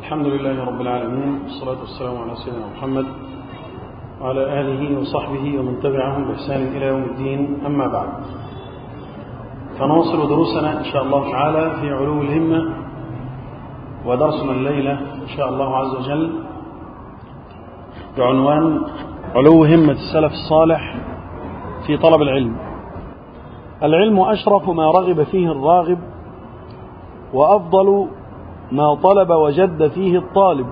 الحمد لله رب العالمين والصلاة والسلام على سيدنا محمد وعلى آله وصحبه ومن تبعهم بإحسان إلى يوم الدين أما بعد فنواصل دروسنا إن شاء الله تعالى في علو الهمة ودرسنا الليلة إن شاء الله عز وجل بعنوان علو همة السلف الصالح في طلب العلم العلم أشرف ما رغب فيه الراغب وأفضل ما طلب وجد فيه الطالب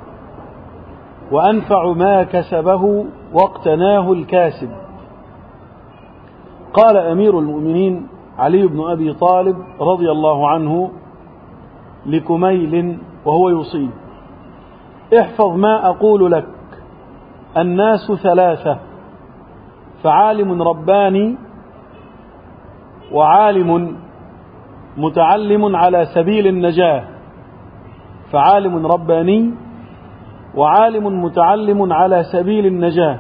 وأنفع ما كسبه واقتناه الكاسب قال أمير المؤمنين علي بن أبي طالب رضي الله عنه لكميل وهو يصيب احفظ ما أقول لك الناس ثلاثة فعالم رباني وعالم متعلم على سبيل النجاة فعالم رباني وعالم متعلم على سبيل النجاة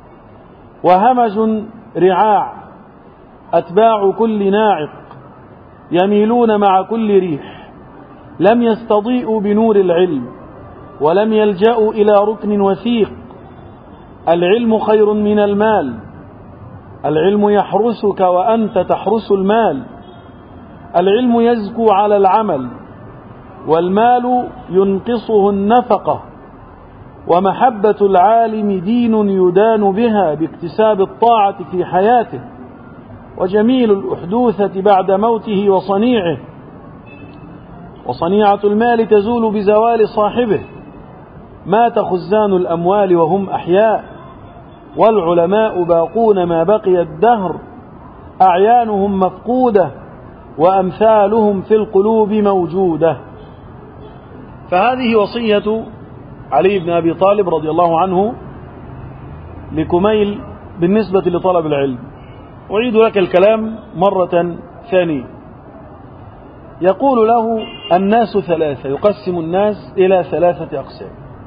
وهمج رعاع أتباع كل ناعق يميلون مع كل ريح لم يستضيئوا بنور العلم ولم يلجأوا إلى ركن وثيق العلم خير من المال العلم يحرسك وأنت تحرس المال العلم يزكو على العمل والمال ينقصه النفقة ومحبة العالم دين يدان بها باكتساب الطاعة في حياته وجميل الأحدوثة بعد موته وصنيعه وصنيعة المال تزول بزوال صاحبه مات خزان الأموال وهم أحياء والعلماء باقون ما بقي الدهر أعيانهم مفقودة وأمثالهم في القلوب موجودة فهذه وصية علي بن أبي طالب رضي الله عنه لكميل بالنسبة لطلب العلم أعيد لك الكلام مرة ثانية يقول له الناس ثلاثة يقسم الناس إلى ثلاثة أقسام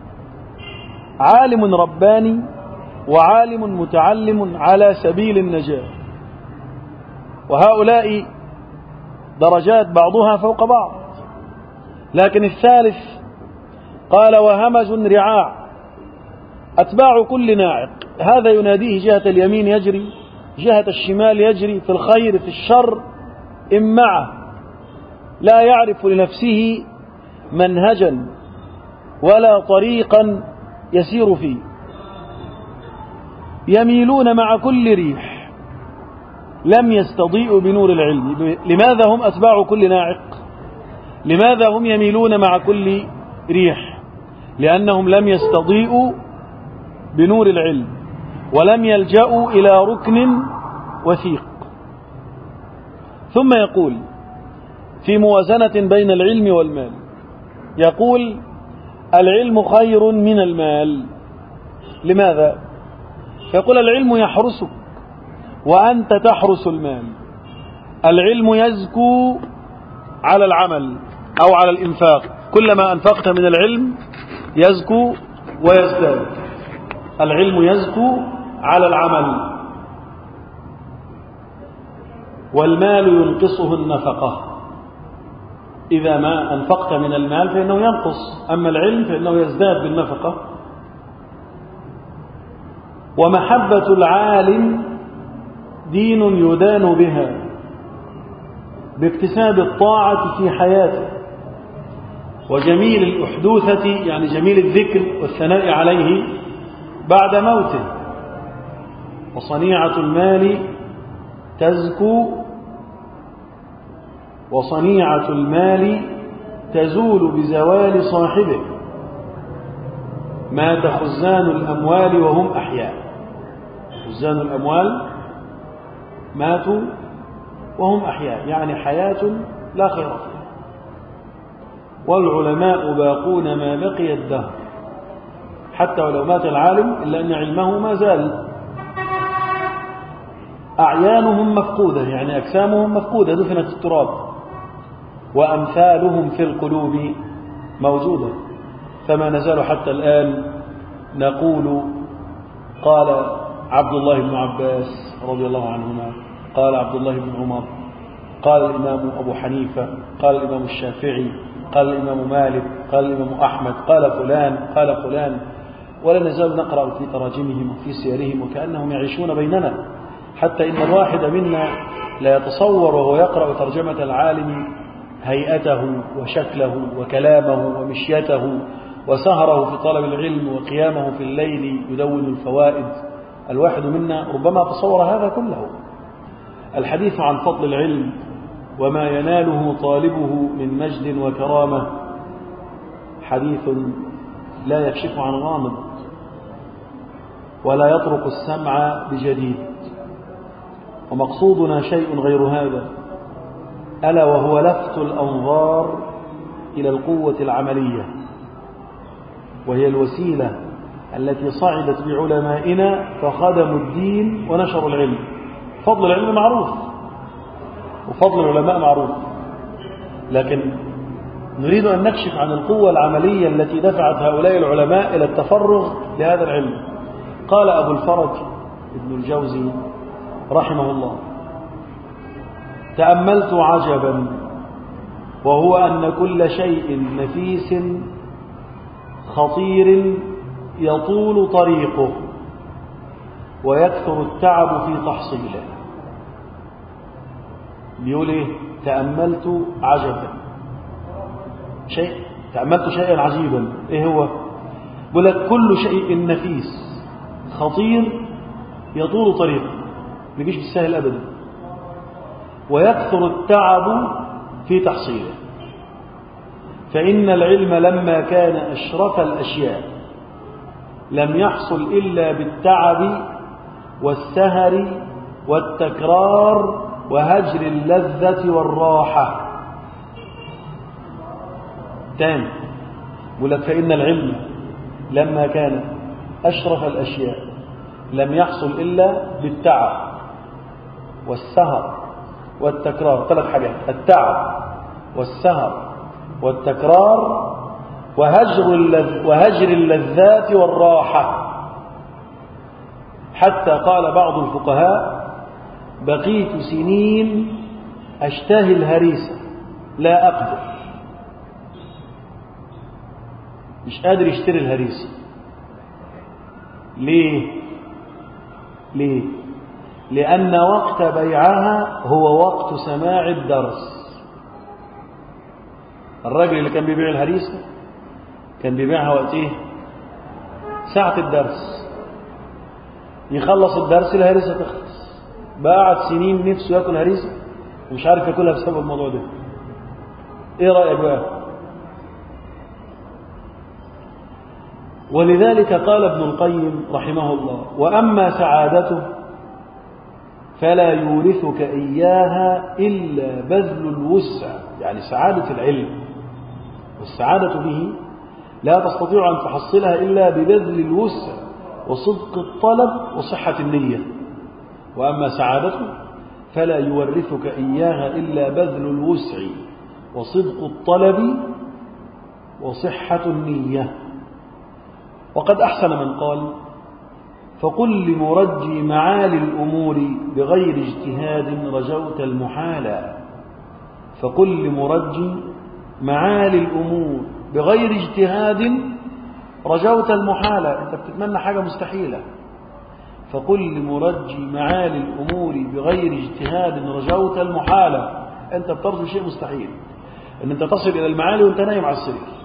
عالم رباني وعالم متعلم على سبيل النجاة وهؤلاء درجات بعضها فوق بعض لكن الثالث قال وهمج رعاع أتباع كل ناعق هذا يناديه جهة اليمين يجري جهة الشمال يجري في الخير في الشر إن معه لا يعرف لنفسه منهجا ولا طريقا يسير فيه يميلون مع كل ريح لم يستضيئوا بنور العلم لماذا هم أتباع كل ناعق لماذا هم يميلون مع كل ريح لأنهم لم يستضيئوا بنور العلم ولم يلجأوا إلى ركن وثيق ثم يقول في موازنة بين العلم والمال يقول العلم خير من المال لماذا يقول العلم يحرسك وأنت تحرس المال العلم يزكو على العمل أو على الإنفاق كلما أنفقت من العلم يزكو ويزداد العلم يزكو على العمل والمال ينقصه النفقة إذا ما أنفقت من المال فإنه ينقص أما العلم فإنه يزداد بالنفقة ومحبة العالم دين يدان بها باكتساب الطاعة في حياته وجميل الأحدوثة يعني جميل الذكر والثناء عليه بعد موته وصنيعة المال تزكو وصنيعة المال تزول بزوال صاحبه مات خزان الأموال وهم أحياء خزان الأموال ماتوا وهم أحياء يعني حياة لا خير فيها والعلماء باقون ما بقي الدهر حتى ولو مات العالم إلا أن علمه ما زال أعيانهم مفقودة يعني أجسامهم مفقودة دفنت التراب وأمثالهم في القلوب موجودة فما نزال حتى الآن نقول قال عبد الله بن عباس رضي الله عنهما قال عبد الله بن عمر قال الإمام أبو حنيفة قال الإمام الشافعي قال الإمام مالك قال الإمام أحمد قال فلان قال فلان ولا نزال نقرأ في تراجمهم وفي سيرهم وكأنهم يعيشون بيننا حتى إن الواحد منا لا يتصور وهو يقرأ ترجمة العالم هيئته وشكله وكلامه ومشيته وسهره في طلب العلم وقيامه في الليل يدون الفوائد الواحد منا ربما تصور هذا كله الحديث عن فضل العلم وما يناله طالبه من مجد وكرامة حديث لا يكشف عن غامض ولا يطرق السمع بجديد ومقصودنا شيء غير هذا ألا وهو لفت الأنظار إلى القوة العملية وهي الوسيلة التي صعدت بعلمائنا فخدموا الدين ونشروا العلم فضل العلم معروف وفضل العلماء معروف لكن نريد أن نكشف عن القوة العملية التي دفعت هؤلاء العلماء إلى التفرغ لهذا العلم قال أبو الفرج ابن الجوزي رحمه الله تأملت عجبا وهو أن كل شيء نفيس خطير يطول طريقه ويكثر التعب في تحصيله بيقول ايه تأملت عجبا شيء تأملت شيئا عجيبا ايه هو بيقول لك كل شيء نفيس خطير يطول طريقه ما يجيش بالسهل ابدا ويكثر التعب في تحصيله فإن العلم لما كان أشرف الأشياء لم يحصل إلا بالتعب والسهر والتكرار وهجر اللذة والراحة تاني يقول لك فإن العلم لما كان أشرف الأشياء لم يحصل إلا بالتعب والسهر والتكرار ثلاث حاجات التعب والسهر والتكرار وهجر, اللذ وهجر اللذات والراحة حتى قال بعض الفقهاء بقيت سنين أشتهي الهريسة لا أقدر مش قادر يشتري الهريسة ليه ليه لأن وقت بيعها هو وقت سماع الدرس الراجل اللي كان بيبيع الهريسة كان بيبيعها وقت ايه ساعة الدرس يخلص الدرس الهريسة تخلص بعد سنين نفسه ياكل هريسة ومش عارف ياكلها بسبب الموضوع ده ايه رأيك بقى ولذلك قال ابن القيم رحمه الله وأما سعادته فلا يورثك إياها إلا بذل الوسع يعني سعادة العلم والسعادة به لا تستطيع أن تحصلها إلا ببذل الوسع وصدق الطلب وصحة النية وأما سعادته فلا يورثك إياها إلا بذل الوسع وصدق الطلب وصحة النية وقد أحسن من قال فقل لمرجي معالي الأمور بغير اجتهاد رجوت المحالى فقل لمرجي معالي الأمور بغير اجتهاد رجوت المحالة أنت بتتمنى حاجة مستحيلة فقل لمرجي معالي الأمور بغير اجتهاد رجوت المحالة أنت بترجو شيء مستحيل أن أنت تصل إلى المعالي وأنت نايم على السرير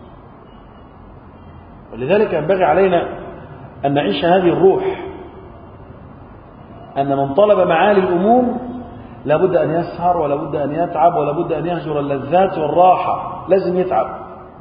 ولذلك ينبغي علينا أن نعيش هذه الروح أن من طلب معالي الأمور لابد أن يسهر ولابد أن يتعب ولابد أن يهجر اللذات والراحة لازم يتعب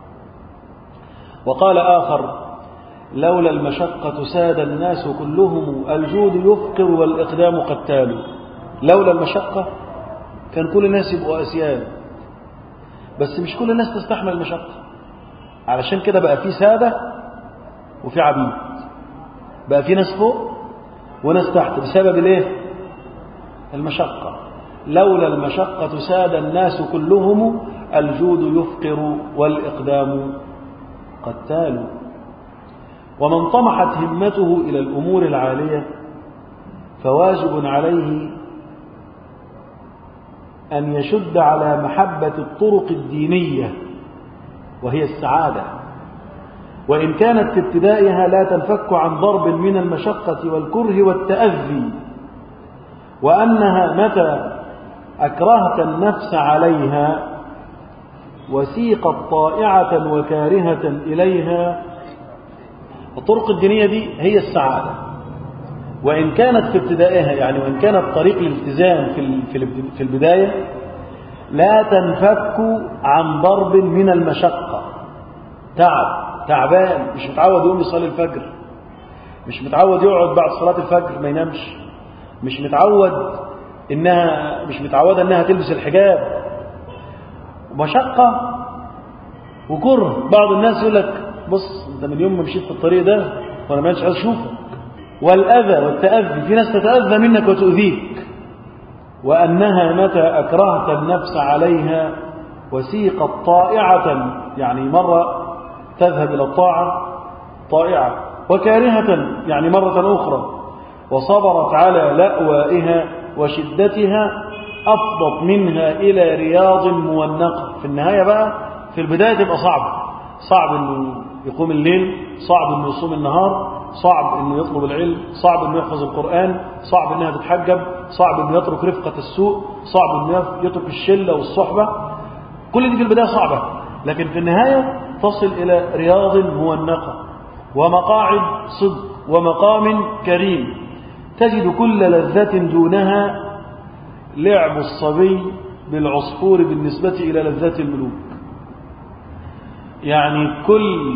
وقال آخر لولا المشقة ساد الناس كلهم الجود يفقر والإقدام قتال لولا المشقة كان كل الناس يبقوا أسياد بس مش كل الناس تستحمل المشقة علشان كده بقى في سادة وفي عبيد بقى في ناس فوق وناس تحت بسبب الايه المشقة لولا المشقة ساد الناس كلهم الجود يفقر والإقدام قتال ومن طمحت همته إلى الأمور العالية فواجب عليه أن يشد على محبة الطرق الدينية وهي السعادة وإن كانت في ابتدائها لا تنفك عن ضرب من المشقة والكره والتأذي وأنها متى أكرهت النفس عليها وسيقت طائعة وكارهة إليها الطرق الدينية دي هي السعادة وإن كانت في ابتدائها يعني وإن كانت طريق الالتزام في في البداية لا تنفك عن ضرب من المشقة تعب تعبان مش متعود يقوم يصلي الفجر مش متعود يقعد بعد صلاة الفجر ما ينامش مش متعود انها مش متعودة انها تلبس الحجاب مشقة وكره بعض الناس يقول لك بص انت من يوم ما مشيت في الطريق ده وانا ما عايز اشوفك والاذى والتاذي في ناس تتاذى منك وتؤذيك وانها متى اكرهت النفس عليها وسيقت طائعه يعني مره تذهب الى الطاعه طائعه وكارهه يعني مره اخرى وصبرت على لاوائها وشدتها افضت منها الى رياض مونقه في النهايه بقى في البدايه تبقى صعبه صعب انه يقوم الليل صعب انه يصوم النهار صعب انه يطلب العلم صعب انه يحفظ القرآن صعب انها تتحجب صعب انه يترك رفقة السوء صعب انه يترك الشلة والصحبة كل دي في البداية صعبة لكن في النهاية تصل إلى رياض مونقة ومقاعد صدق ومقام كريم تجد كل لذة دونها لعب الصبي بالعصفور بالنسبة إلى لذات الملوك يعني كل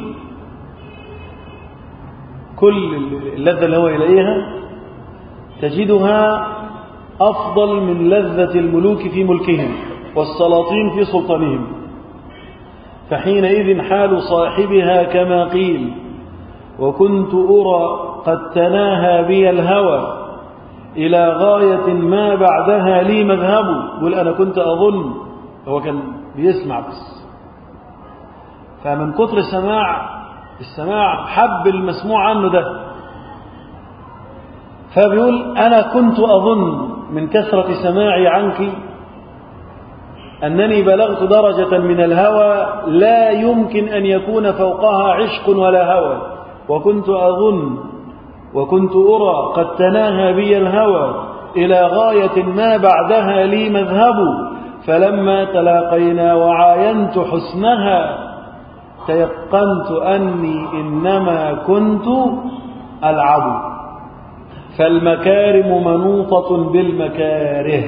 كل اللذة اللي هو يلاقيها تجدها أفضل من لذة الملوك في ملكهم والسلاطين في سلطانهم فحينئذ حال صاحبها كما قيل وكنت أرى قد تناهى بي الهوى إلى غاية ما بعدها لي مذهب يقول أنا كنت أظن هو كان بيسمع بس فمن كتر سماع السماع حب المسموع عنه ده فبيقول أنا كنت أظن من كثرة سماعي عنك أنني بلغت درجة من الهوى لا يمكن أن يكون فوقها عشق ولا هوى وكنت أظن وكنت أرى قد تناهى بي الهوى إلى غاية ما بعدها لي مذهب فلما تلاقينا وعاينت حسنها تيقنت أني إنما كنت ألعب فالمكارم منوطة بالمكاره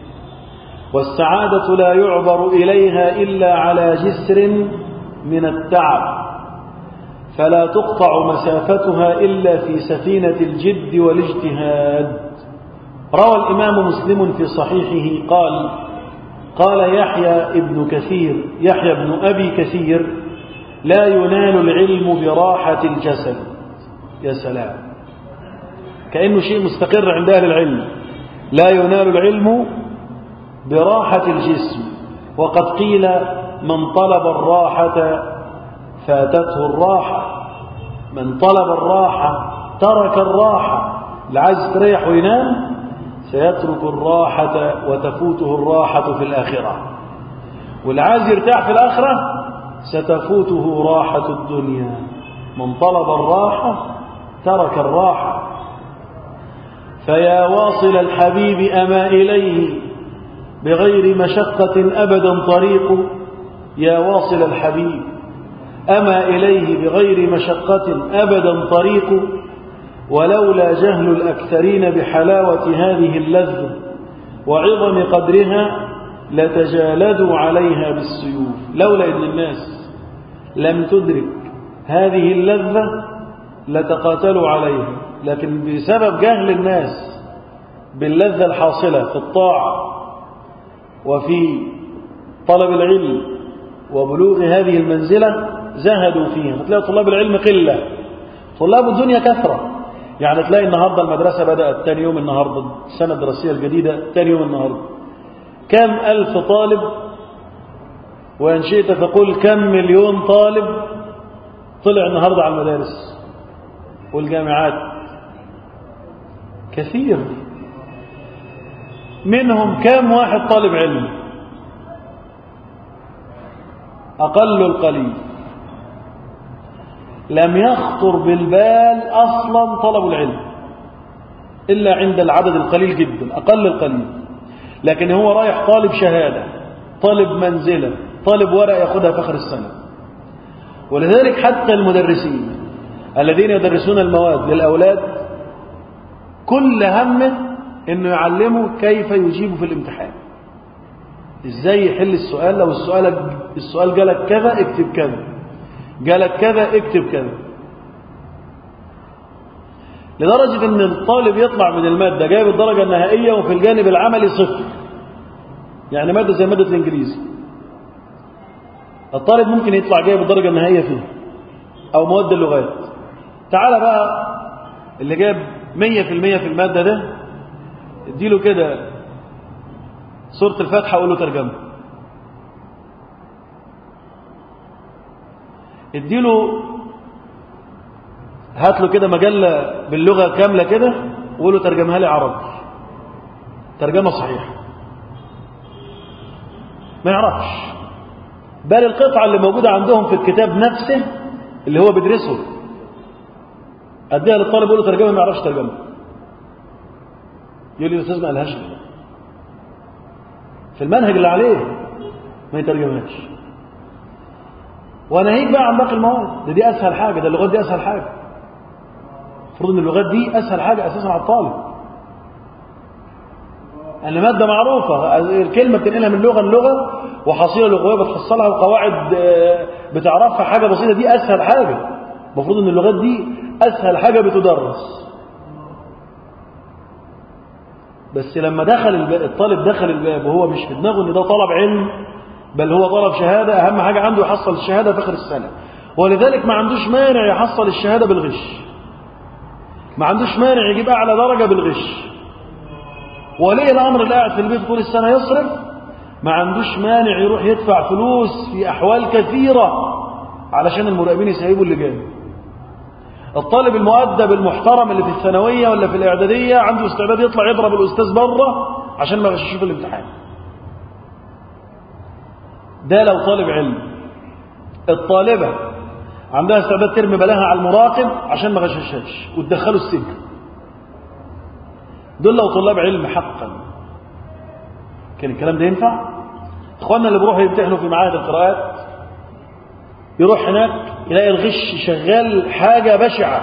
والسعادة لا يعبر إليها إلا على جسر من التعب فلا تقطع مسافتها إلا في سفينة الجد والاجتهاد روى الإمام مسلم في صحيحه قال قال يحيى ابن كثير يحيى بن أبي كثير لا ينال العلم براحة الجسد يا سلام كأنه شيء مستقر عند أهل العلم لا ينال العلم براحة الجسم وقد قيل من طلب الراحة فاتته الراحة من طلب الراحة ترك الراحة العايز تريح وينام سيترك الراحة وتفوته الراحة في الآخرة والعايز يرتاح في الآخرة ستفوته راحة الدنيا من طلب الراحة ترك الراحة فيا واصل الحبيب أما إليه بغير مشقة أبدا طريق يا واصل الحبيب أما إليه بغير مشقة أبدا طريق ولولا جهل الأكثرين بحلاوة هذه اللذة وعظم قدرها لتجالدوا عليها بالسيوف لولا أن الناس لم تدرك هذه اللذة لتقاتلوا عليها لكن بسبب جهل الناس باللذة الحاصلة في الطاعة وفي طلب العلم وبلوغ هذه المنزلة زهدوا فيها تلاقي طلاب العلم قلة طلاب الدنيا كثرة يعني تلاقي النهاردة المدرسة بدأت تاني يوم النهاردة السنة الدراسية الجديدة تاني يوم النهاردة كم ألف طالب وإن شئت فقل كم مليون طالب طلع النهاردة على المدارس والجامعات كثير منهم كم واحد طالب علم أقل القليل لم يخطر بالبال أصلا طلب العلم إلا عند العدد القليل جدا أقل القليل لكن هو رايح طالب شهادة طالب منزلة طالب ورق ياخدها في آخر السنة ولذلك حتى المدرسين الذين يدرسون المواد للأولاد كل همه انه يعلمه كيف يجيب في الامتحان ازاي يحل السؤال لو السؤال السؤال جالك كذا اكتب كذا جالك كذا اكتب كذا لدرجة ان الطالب يطلع من المادة جايب الدرجة النهائية وفي الجانب العملي صفر يعني مادة زي مادة الانجليزي الطالب ممكن يطلع جايب الدرجة النهائية فيه او مواد اللغات تعال بقى اللي جاب مية في المية في المادة ده اديله كده سورة الفاتحة وقول له ترجمة اديله هات له كده مجلة باللغة كاملة كده وقول له ترجمها لي عربي ترجمة صحيحة ما يعرفش بل القطعة اللي موجودة عندهم في الكتاب نفسه اللي هو بيدرسه اديها للطالب يقول له ترجمة ما يعرفش ترجمة يقول لي الاستاذ ما قالهاش لي في المنهج اللي عليه ما يترجمهاش وناهيك بقى عن باقي المواد ده دي اسهل حاجه ده اللغات دي اسهل حاجه المفروض ان اللغات دي اسهل حاجه اساسا على الطالب ان ماده معروفه الكلمه بتنقلها من لغه للغه وحصيله لغويه بتحصلها وقواعد بتعرفها حاجه بسيطه دي اسهل حاجه المفروض ان اللغات دي اسهل حاجه بتدرس بس لما دخل الباب الطالب دخل الباب وهو مش في دماغه ان ده طلب علم بل هو طلب شهادة أهم حاجة عنده يحصل الشهادة في آخر السنة ولذلك ما عندوش مانع يحصل الشهادة بالغش ما عندوش مانع يجيب أعلى درجة بالغش ولي الأمر اللي قاعد في البيت طول السنة يصرف ما عندوش مانع يروح يدفع فلوس في أحوال كثيرة علشان المراقبين يسيبوا اللي جاي الطالب المؤدب المحترم اللي في الثانوية ولا في الإعدادية عنده استعداد يطلع يضرب الأستاذ بره عشان ما يغشش في الامتحان ده لو طالب علم الطالبة عندها استعداد ترمي بلاها على المراقب عشان ما غششهاش وتدخله السجن دول لو طلاب علم حقا كان الكلام ده ينفع اخواننا اللي بيروحوا يمتحنوا في معاهد القراءات يروح هناك يلاقي الغش شغال حاجة بشعة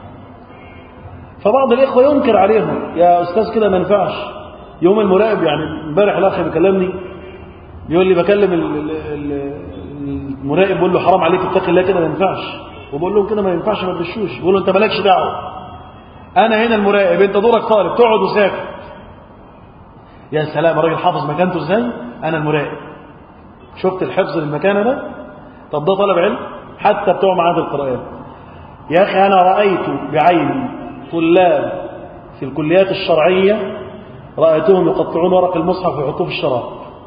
فبعض الإخوة ينكر عليهم يا أستاذ كده ما ينفعش يوم المراقب يعني امبارح الأخ بيكلمني بيقول لي بكلم المراقب بقول له حرام عليك اتقي الله كده ما ينفعش وبقول لهم كده ما ينفعش ما تغشوش بقول له انت مالكش دعوه انا هنا المراقب انت دورك طالب تقعد وساكت يا سلام الراجل حافظ مكانته ازاي انا المراقب شفت الحفظ للمكانه ده طب ده طالب علم حتى بتوع معاهد القراءات يا اخي انا رايت بعيني طلاب في الكليات الشرعيه رايتهم يقطعون ورق المصحف ويحطوه في الشراب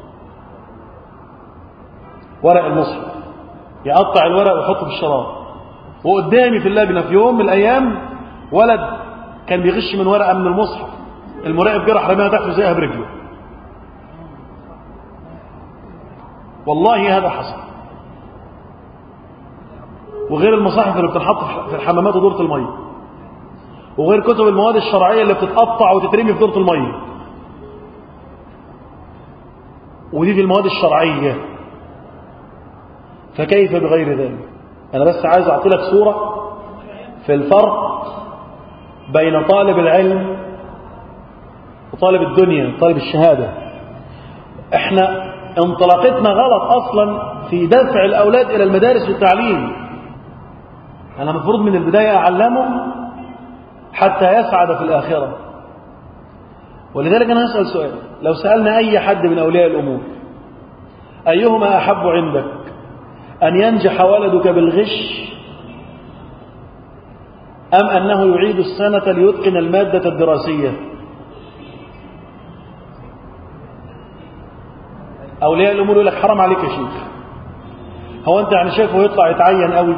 ورق المصحف يقطع الورق ويحطه في الشراب وقدامي في اللجنه في يوم من الايام ولد كان بيغش من ورقه من المصحف المراقب جرح رماها تحت زيها برجله والله هذا حصل وغير المصاحف اللي بتنحط في الحمامات ودورة المية وغير كتب المواد الشرعية اللي بتتقطع وتترمي في دورة المية ودي في المواد الشرعية فكيف بغير ذلك أنا بس عايز أعطي لك صورة في الفرق بين طالب العلم وطالب الدنيا طالب الشهادة احنا انطلاقتنا غلط أصلا في دفع الأولاد إلى المدارس والتعليم أنا المفروض من البداية أعلمه حتى يسعد في الآخرة ولذلك أنا أسأل سؤال لو سألنا أي حد من أولياء الأمور أيهما أحب عندك أن ينجح ولدك بالغش أم أنه يعيد السنة ليتقن المادة الدراسية أولياء الأمور يقول لك حرام عليك يا شيخ هو أنت يعني شايفه يطلع يتعين قوي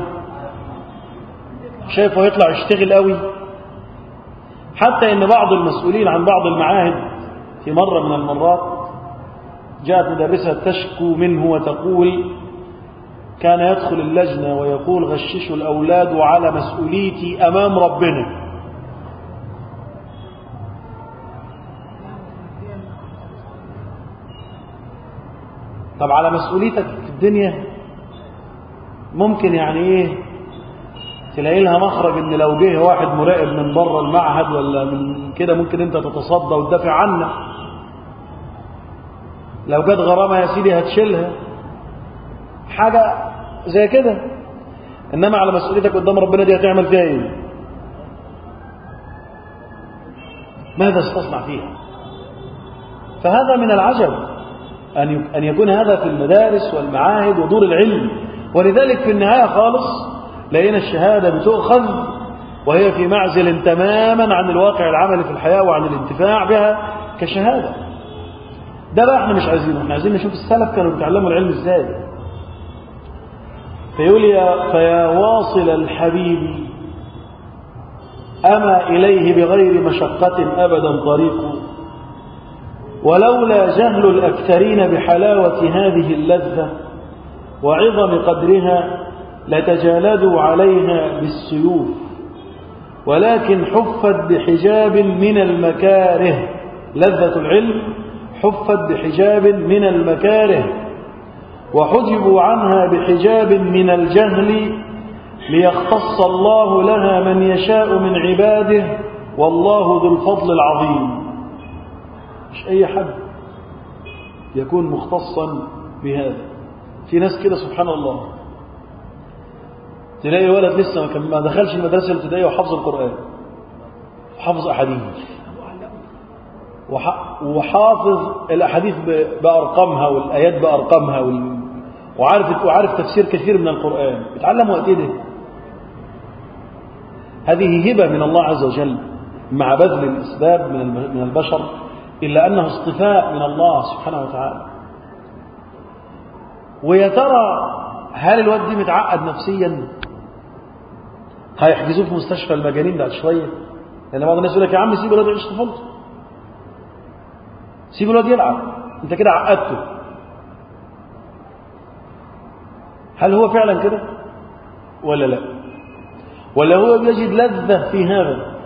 شايفه يطلع يشتغل قوي حتى ان بعض المسؤولين عن بعض المعاهد في مرة من المرات جاءت مدرسة تشكو منه وتقول كان يدخل اللجنة ويقول غششوا الأولاد وعلى مسؤوليتي أمام ربنا طب على مسؤوليتك في الدنيا ممكن يعني ايه تلاقي لها مخرج ان لو جه واحد مراقب من بره المعهد ولا من كده ممكن انت تتصدى وتدافع عنه لو جت غرامه يا سيدي هتشيلها حاجه زي كده انما على مسؤوليتك قدام ربنا دي هتعمل فيها ايه ماذا استصنع فيها فهذا من العجب أن أن يكون هذا في المدارس والمعاهد ودور العلم ولذلك في النهاية خالص لقينا الشهادة بتؤخذ وهي في معزل تماما عن الواقع العملي في الحياة وعن الانتفاع بها كشهادة ده بقى احنا مش عايزينه احنا عايزين نشوف السلف كانوا بيتعلموا العلم ازاي فيقول يا فيا واصل الحبيب أما إليه بغير مشقة أبدا طريق ولولا جهل الأكثرين بحلاوة هذه اللذة وعظم قدرها لتجالدوا عليها بالسيوف ولكن حفت بحجاب من المكاره لذة العلم حفت بحجاب من المكاره وحجبوا عنها بحجاب من الجهل ليختص الله لها من يشاء من عباده والله ذو الفضل العظيم مش أي حد يكون مختصا بهذا في ناس كده سبحان الله تلاقي ولد لسه ما دخلش المدرسة الابتدائية وحفظ القرآن وحفظ أحاديث وحافظ الأحاديث بأرقامها والآيات بأرقامها وال... وعارف وعارف تفسير كثير من القرآن اتعلم وقت ده هذه هبة من الله عز وجل مع بذل الأسباب من من البشر إلا أنه اصطفاء من الله سبحانه وتعالى ويا ترى هل الواد دي متعقد نفسيا هيحجزوه في مستشفى المجانين بعد شوية لأن بعض الناس يقول لك يا عم سيب الواد يعيش طفولته سيب الواد يلعب انت كده عقدته هل هو فعلا كده ولا لا ولا هو بيجد لذة في هذا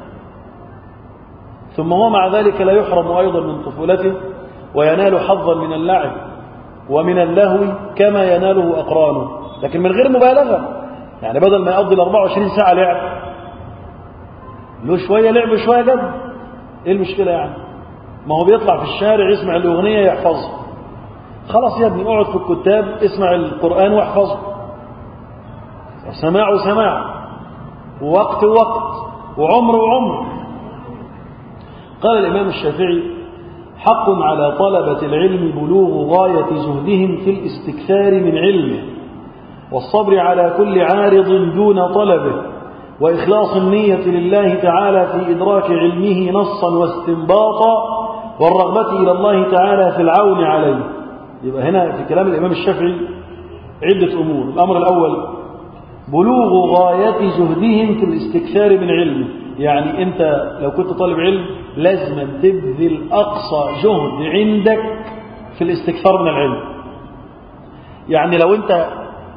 ثم هو مع ذلك لا يحرم أيضا من طفولته وينال حظا من اللعب ومن اللهو كما يناله أقرانه لكن من غير مبالغة يعني بدل ما يقضي ال 24 ساعة لعب له شوية لعب شوية جد ايه المشكلة يعني ما هو بيطلع في الشارع يسمع الأغنية يحفظها خلاص يا ابني اقعد في الكتاب اسمع القرآن واحفظه سماع وسماع ووقت ووقت وعمر وعمر قال الإمام الشافعي حق على طلبة العلم بلوغ غاية زهدهم في الاستكثار من علمه والصبر على كل عارض دون طلبه وإخلاص النية لله تعالى في إدراك علمه نصا واستنباطا والرغبة إلى الله تعالى في العون عليه يبقى هنا في كلام الإمام الشافعي عدة أمور الأمر الأول بلوغ غاية جهدهم في الاستكثار من علمه يعني أنت لو كنت طالب علم لازم تبذل أقصى جهد عندك في الاستكثار من العلم يعني لو أنت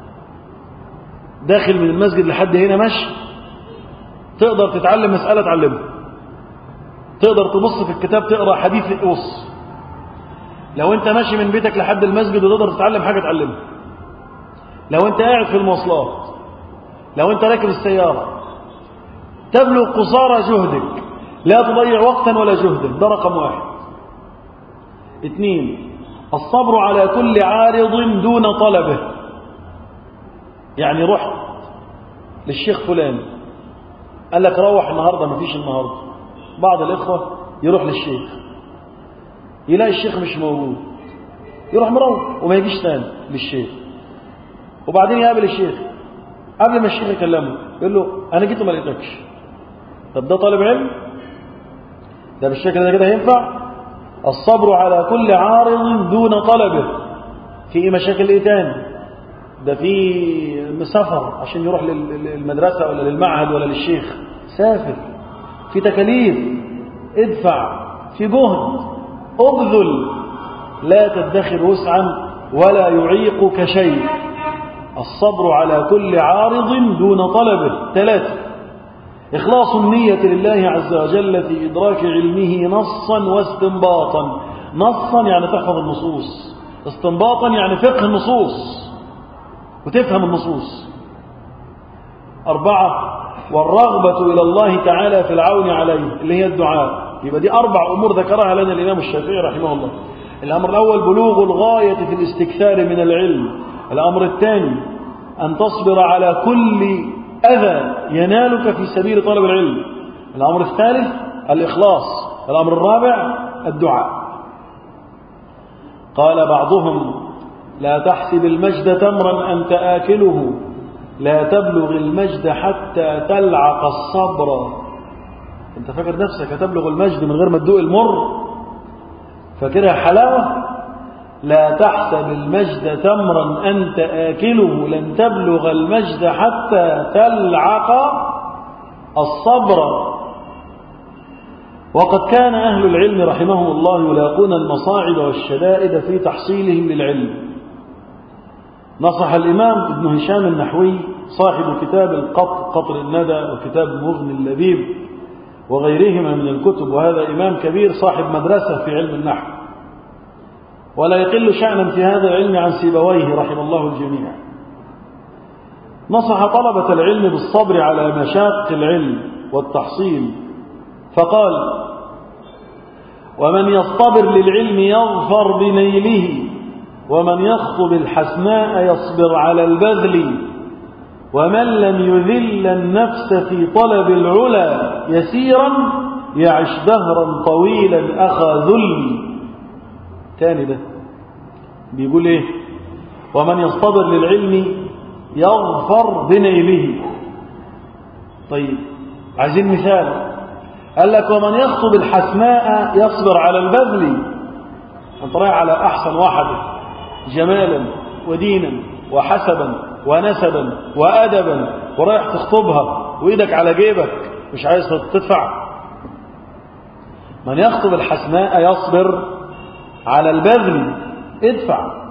داخل من المسجد لحد هنا مشي تقدر تتعلم مسألة تعلمها تقدر تبص في الكتاب تقرأ حديث تبص لو انت ماشي من بيتك لحد المسجد وتقدر تتعلم حاجة تعلمها لو انت قاعد في المواصلات لو انت راكب السيارة تبلغ قصارى جهدك لا تضيع وقتا ولا جهدا ده رقم واحد اثنين الصبر على كل عارض دون طلبه يعني رحت للشيخ فلان قال لك روح النهاردة مفيش النهاردة بعض الإخوة يروح للشيخ يلاقي الشيخ مش موجود يروح مروح وما يجيش تاني للشيخ وبعدين يقابل الشيخ قبل ما الشيخ يكلمه يقول له انا جيت وما لقيتكش طب ده طالب علم ده بالشكل ده كده ينفع الصبر على كل عارض دون طلبه في مشاكل ايه تاني ده في سفر عشان يروح للمدرسة ولا للمعهد ولا للشيخ سافر في تكاليف ادفع في جهد ابذل لا تدخر وسعا ولا يعيقك شيء الصبر على كل عارض دون طلبه ثلاثة إخلاص النية لله عز وجل في إدراك علمه نصا واستنباطا نصا يعني تحفظ النصوص استنباطا يعني فقه النصوص وتفهم النصوص أربعة والرغبة إلى الله تعالى في العون عليه اللي هي الدعاء يبقى دي أربع أمور ذكرها لنا الإمام الشافعي رحمه الله الأمر الأول بلوغ الغاية في الاستكثار من العلم الأمر الثاني أن تصبر على كل أذى ينالك في سبيل طلب العلم الأمر الثالث الإخلاص الأمر الرابع الدعاء قال بعضهم لا تحسب المجد تمرا أنت آكله لا تبلغ المجد حتى تلعق الصبر انت فاكر نفسك هتبلغ المجد من غير ما تدوق المر فاكرها حلاوة لا تحسب المجد تمرا أنت آكله لن تبلغ المجد حتى تلعق الصبر وقد كان أهل العلم رحمهم الله يلاقون المصاعب والشدائد في تحصيلهم للعلم نصح الإمام ابن هشام النحوي صاحب كتاب القطر قطر الندى وكتاب مغني اللبيب وغيرهما من الكتب وهذا إمام كبير صاحب مدرسة في علم النحو ولا يقل شأنا في هذا العلم عن سيبويه رحم الله الجميع نصح طلبة العلم بالصبر على مشاق العلم والتحصيل فقال ومن يصطبر للعلم يظفر بنيله ومن يخطب الحسناء يصبر على البذل ومن لم يذل النفس في طلب العلا يسيرا يعش دهرا طويلا أخا ذل تاني ده بيقول ايه ومن يصطبر للعلم يظفر بنيله طيب عايزين مثال قال لك ومن يخطب الحسناء يصبر على البذل انت رايح على احسن واحد جمالا ودينا وحسبا ونسبا وادبا ورايح تخطبها وايدك على جيبك مش عايز تدفع من يخطب الحسناء يصبر على البذل ادفع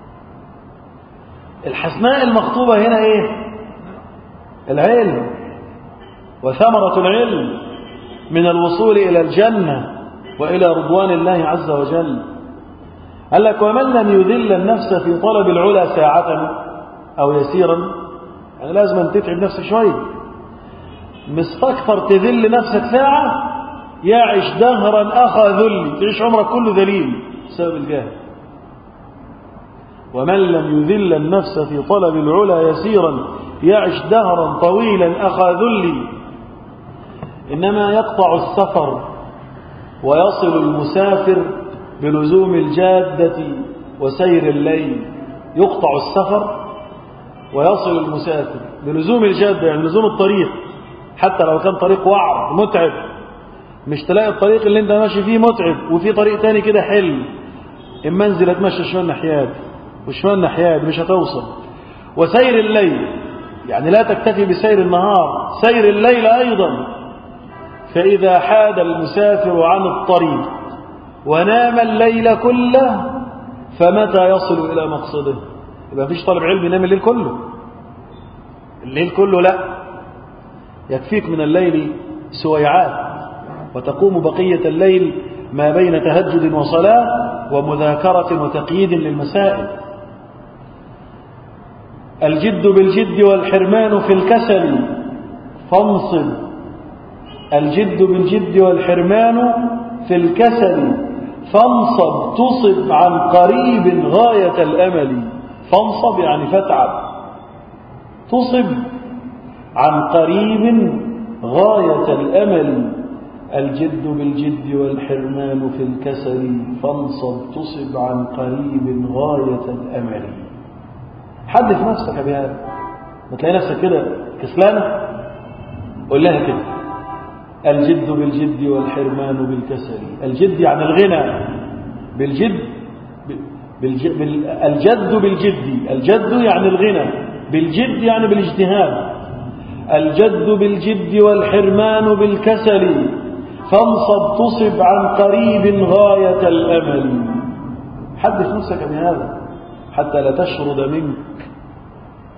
الحسناء المخطوبة هنا ايه العلم وثمرة العلم من الوصول إلى الجنة وإلى رضوان الله عز وجل قال لك ومن لم يذل النفس في طلب العلا ساعة أو يسيرا يعني لازم أن تتعب نفسك شوية مستكثر تذل نفسك ساعة يعش دهرا أخا ذل تعيش عمرك كله ذليل بسبب الجهل ومن لم يذل النفس في طلب العلا يسيرا يعش دهرا طويلا أخا ذل إنما يقطع السفر ويصل المسافر بلزوم الجادة وسير الليل يقطع السفر ويصل المسافر بلزوم الجادة يعني لزوم الطريق حتى لو كان طريق وعر متعب مش تلاقي الطريق اللي انت ماشي فيه متعب وفي طريق تاني كده حلو اما انزل اتمشى شويه ناحيات وشويه ناحيات مش هتوصل وسير الليل يعني لا تكتفي بسير النهار سير الليل ايضا فاذا حاد المسافر عن الطريق ونام الليل كله فمتى يصل الى مقصده يبقى مفيش طالب علم ينام الليل كله الليل كله لا يكفيك من الليل سويعات وتقوم بقية الليل ما بين تهجد وصلاة ومذاكرة وتقييد للمسائل الجد بالجد والحرمان في الكسل فانصب الجد بالجد والحرمان في الكسل فانصب تصب عن قريب غاية الأمل فانصب يعني فتعب تصب عن قريب غاية الأمل الجد بالجد والحرمان في الكسل فانصب تصب عن قريب غاية الأمل حدث نفسك بهذا ما تلاقي نفسك كده كسلانة قول لها كده الجد بالجد والحرمان بالكسل الجد يعني الغنى بالجد بالج... بال... الجد بالجد الجد يعني الغنى بالجد يعني بالاجتهاد الجد بالجد والحرمان بالكسل فانصب تصب عن قريب غاية الأمل حدث نفسك بهذا حتى لا تشرد منك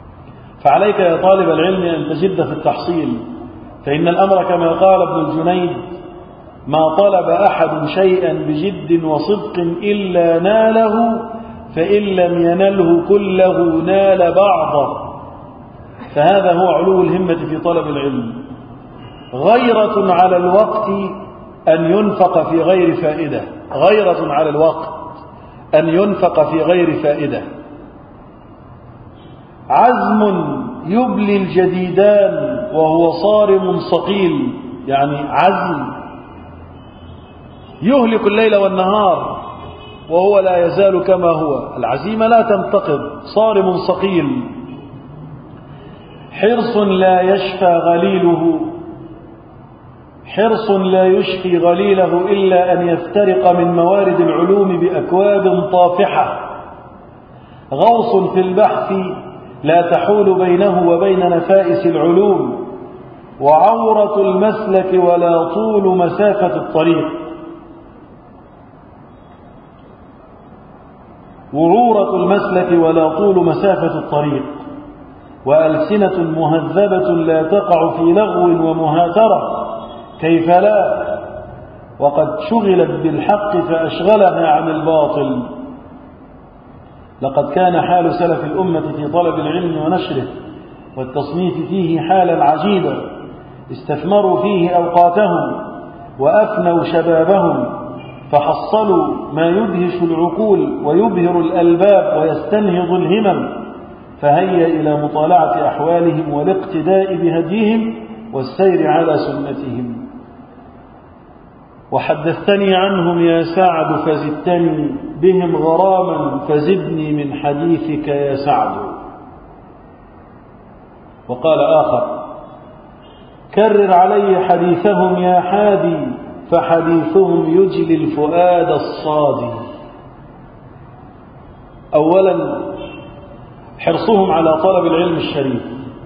فعليك يا طالب العلم أن تجد في التحصيل فإن الأمر كما قال ابن الجنيد ما طلب أحد شيئا بجد وصدق إلا ناله فإن لم ينله كله نال بعضه فهذا هو علو الهمة في طلب العلم غيرة على الوقت أن ينفق في غير فائدة غيرة على الوقت أن ينفق في غير فائدة عزم يبلي الجديدان وهو صارم صقيل يعني عزم يهلك الليل والنهار وهو لا يزال كما هو العزيمة لا تنتقض صارم صقيل حرص لا يشفى غليله حرص لا يشفي غليله إلا أن يفترق من موارد العلوم بأكواب طافحة غوص في البحث لا تحول بينه وبين نفائس العلوم وعورة المسلك ولا طول مسافة الطريق وعورة المسلك ولا طول مسافة الطريق وألسنة مهذبة لا تقع في لغو ومهاترة كيف لا وقد شغلت بالحق فأشغلها عن الباطل لقد كان حال سلف الأمة في طلب العلم ونشره والتصنيف فيه حالا عجيبا استثمروا فيه أوقاتهم وأفنوا شبابهم فحصلوا ما يدهش العقول ويبهر الألباب ويستنهض الهمم فهيا إلى مطالعة أحوالهم والاقتداء بهديهم والسير على سنتهم وحدثتني عنهم يا سعد فزدتني بهم غراما فزدني من حديثك يا سعد وقال آخر كرر علي حديثهم يا حادي فحديثهم يجلي الفؤاد الصادي أولا حرصهم على طلب العلم الشريف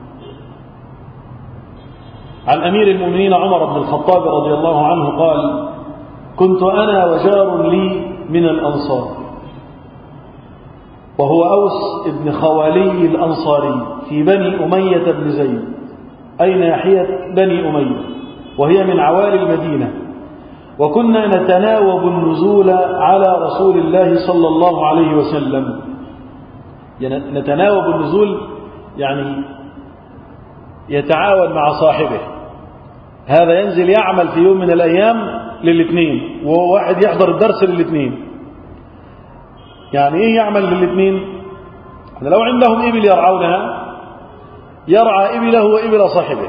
عن أمير المؤمنين عمر بن الخطاب رضي الله عنه قال كنت أنا وجار لي من الأنصار وهو أوس بن خوالي الأنصاري في بني أمية بن زيد أي ناحية بني أمية وهي من عوالي المدينة وكنا نتناوب النزول على رسول الله صلى الله عليه وسلم يعني نتناوب النزول يعني يتعاون مع صاحبه هذا ينزل يعمل في يوم من الأيام للاثنين وهو واحد يحضر الدرس للاثنين يعني ايه يعمل للاثنين لو عندهم إبل يرعونها يرعى إبله وإبل صاحبه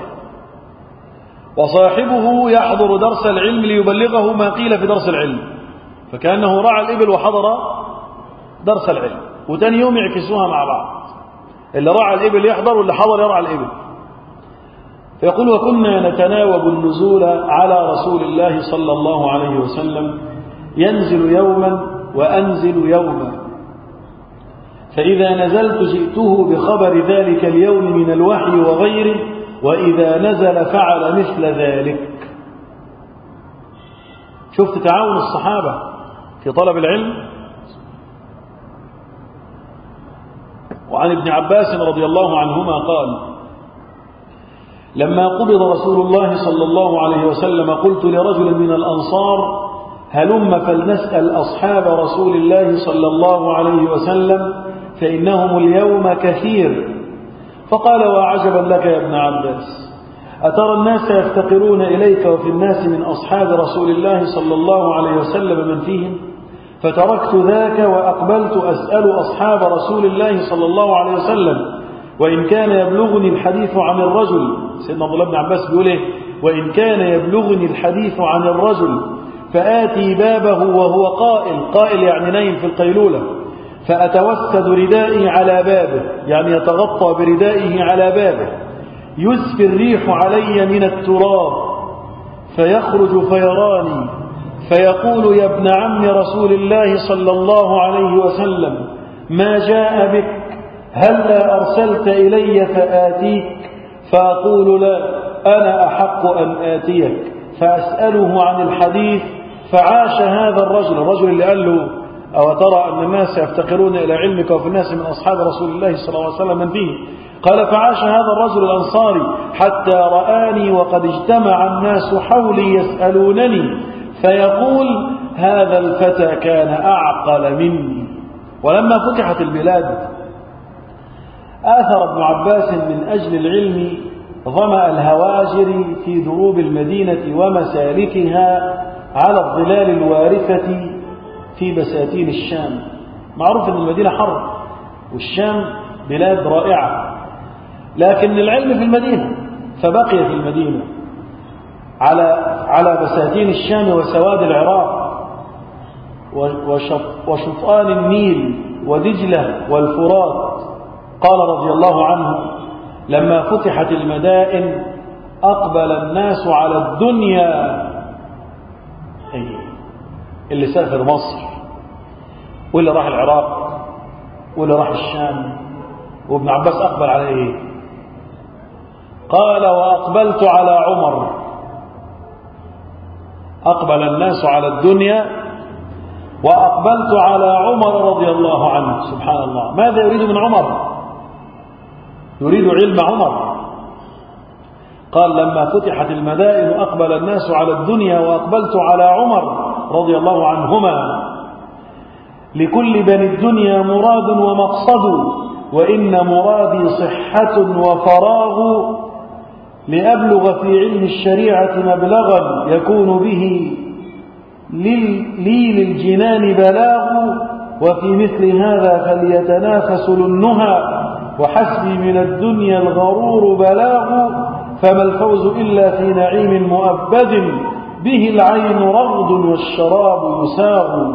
وصاحبه يحضر درس العلم ليبلغه ما قيل في درس العلم فكأنه رعى الإبل وحضر درس العلم وتاني يوم يعكسوها مع بعض اللي رعى الإبل يحضر واللي حضر يرعى الإبل فيقول وكنا نتناوب النزول على رسول الله صلى الله عليه وسلم ينزل يوما وأنزل يوما فإذا نزلت جئته بخبر ذلك اليوم من الوحي وغيره وإذا نزل فعل مثل ذلك شفت تعاون الصحابة في طلب العلم وعن ابن عباس رضي الله عنهما قال لما قبض رسول الله صلى الله عليه وسلم قلت لرجل من الأنصار هلم فلنسأل أصحاب رسول الله صلى الله عليه وسلم فإنهم اليوم كثير فقال وعجبا لك يا ابن عباس أترى الناس يفتقرون إليك وفي الناس من أصحاب رسول الله صلى الله عليه وسلم من فيهم فتركت ذاك وأقبلت أسأل أصحاب رسول الله صلى الله عليه وسلم وإن كان يبلغني الحديث عن الرجل سيدنا عبد الله بن عباس بيقول ايه وإن كان يبلغني الحديث عن الرجل فآتي بابه وهو قائل قائل يعني نايم في القيلولة فأتوسد ردائي على بابه يعني يتغطى بردائه على بابه يسفي الريح علي من التراب فيخرج فيراني فيقول يا ابن عم رسول الله صلى الله عليه وسلم ما جاء بك هلا أرسلت إلي فآتيك فأقول لا أنا أحق أن آتيك فأسأله عن الحديث فعاش هذا الرجل الرجل اللي قال له أو ترى أن الناس يفتقرون إلى علمك وفي الناس من أصحاب رسول الله صلى الله عليه وسلم من فيه قال فعاش هذا الرجل الأنصاري حتى رآني وقد اجتمع الناس حولي يسألونني فيقول هذا الفتى كان أعقل مني ولما فتحت البلاد آثر ابن عباس من أجل العلم ظمأ الهواجر في دروب المدينة ومسالكها على الظلال الوارثة في بساتين الشام معروف أن المدينة حر والشام بلاد رائعة لكن العلم في المدينة فبقي في المدينة على على بساتين الشام وسواد العراق وشطآن النيل ودجلة والفرات قال رضي الله عنه لما فتحت المدائن أقبل الناس على الدنيا اللي سافر مصر واللي راح العراق واللي راح الشام وابن عباس أقبل على إيه قال وأقبلت على عمر أقبل الناس على الدنيا وأقبلت على عمر رضي الله عنه سبحان الله ماذا يريد من عمر يريد علم عمر قال لما فتحت المدائن أقبل الناس على الدنيا وأقبلت على عمر رضي الله عنهما لكل بني الدنيا مراد ومقصد وإن مرادي صحة وفراغ لأبلغ في علم الشريعة مبلغا يكون به لي للجنان بلاغ وفي مثل هذا فليتنافس للنهى وحسبي من الدنيا الغرور بلاغ فما الفوز إلا في نعيم مؤبد به العين رغد والشراب يساغ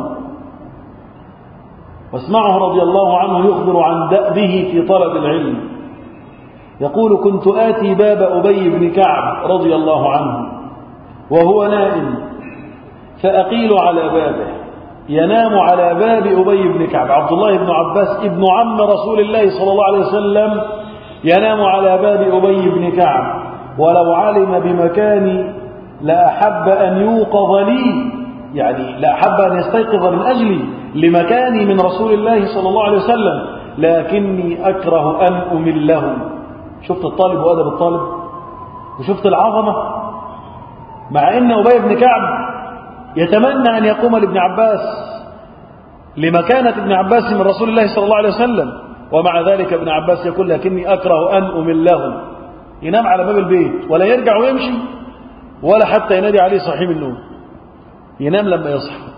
واسمعه رضي الله عنه يخبر عن دأبه في طلب العلم يقول كنت آتي باب أبي بن كعب رضي الله عنه وهو نائم فأقيل على بابه ينام على باب أبي بن كعب عبد الله بن عباس ابن عم رسول الله صلى الله عليه وسلم ينام على باب أبي بن كعب ولو علم بمكاني لأحب أن يوقظ لي يعني لأحب أن يستيقظ من أجلي لمكاني من رسول الله صلى الله عليه وسلم لكني أكره أن أمله شفت الطالب وأدب الطالب وشفت العظمة مع أن أبي بن كعب يتمنى أن يقوم لابن عباس لمكانة ابن عباس من رسول الله صلى الله عليه وسلم ومع ذلك ابن عباس يقول لكني أكره أن أمله ينام على باب البيت ولا يرجع ويمشي ولا حتى ينادي عليه صحيح النوم ينام لما يصحى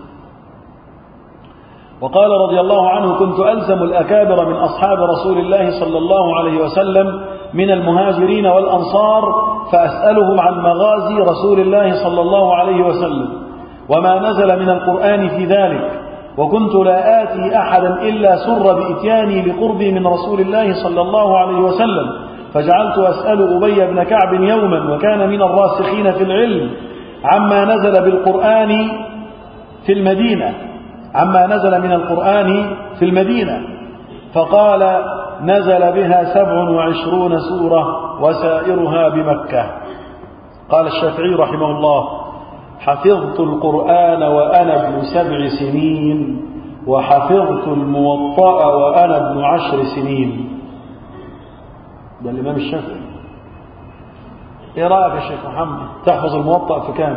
وقال رضي الله عنه كنت ألزم الأكابر من أصحاب رسول الله صلى الله عليه وسلم من المهاجرين والأنصار فأسألهم عن مغازي رسول الله صلى الله عليه وسلم وما نزل من القرآن في ذلك وكنت لا آتي أحدا إلا سر بإتياني لقربي من رسول الله صلى الله عليه وسلم فجعلت أسأل أبي بن كعب يوما وكان من الراسخين في العلم عما نزل بالقرآن في المدينة عما نزل من القرآن في المدينة فقال نزل بها سبع وعشرون سورة وسائرها بمكة قال الشافعي رحمه الله حفظت القرآن وأنا ابن سبع سنين وحفظت الموطأ وأنا ابن عشر سنين ده الإمام الشافعي إيه رأيك يا شيخ محمد تحفظ الموطأ في كام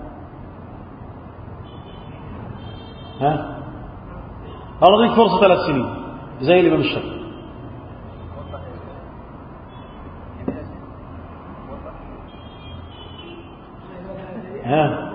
ها أعطيك فرصة ثلاث سنين زي الإمام الشافعي ها